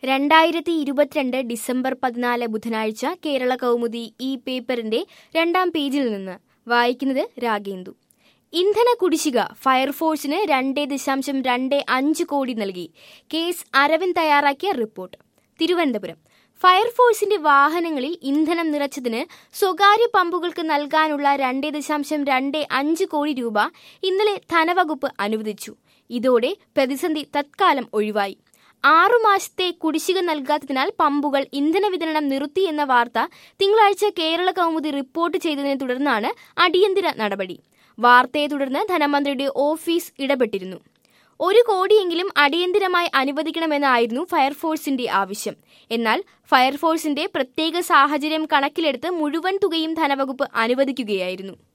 രണ്ടായിരത്തി ഇരുപത്തിരണ്ട് ഡിസംബർ പതിനാല് ബുധനാഴ്ച കേരള കൗമുദി ഈ പേപ്പറിന്റെ രണ്ടാം പേജിൽ നിന്ന് വായിക്കുന്നത് രാഗേന്ദു ഇന്ധന കുടിശ്ശിക ഫയർഫോഴ്സിന് രണ്ട് ദശാംശം രണ്ട് അഞ്ച് കോടി നൽകി കേസ് അരവിന്ദ് തയ്യാറാക്കിയ റിപ്പോർട്ട് തിരുവനന്തപുരം ഫയർഫോഴ്സിന്റെ വാഹനങ്ങളിൽ ഇന്ധനം നിറച്ചതിന് സ്വകാര്യ പമ്പുകൾക്ക് നൽകാനുള്ള രണ്ട് ദശാംശം രണ്ട് അഞ്ച് കോടി രൂപ ഇന്നലെ ധനവകുപ്പ് അനുവദിച്ചു ഇതോടെ പ്രതിസന്ധി തത്കാലം ഒഴിവായി ആറു മാസത്തെ കുടിശ്ശിക നൽകാത്തതിനാൽ പമ്പുകൾ ഇന്ധന വിതരണം നിർത്തി എന്ന വാർത്ത തിങ്കളാഴ്ച കേരള കൗമുദി റിപ്പോർട്ട് ചെയ്തതിനെ തുടർന്നാണ് അടിയന്തര നടപടി വാർത്തയെ തുടർന്ന് ധനമന്ത്രിയുടെ ഓഫീസ് ഇടപെട്ടിരുന്നു ഒരു കോടിയെങ്കിലും അടിയന്തിരമായി അനുവദിക്കണമെന്നായിരുന്നു ഫയർഫോഴ്സിന്റെ ആവശ്യം എന്നാൽ ഫയർഫോഴ്സിന്റെ പ്രത്യേക സാഹചര്യം കണക്കിലെടുത്ത് മുഴുവൻ തുകയും ധനവകുപ്പ് അനുവദിക്കുകയായിരുന്നു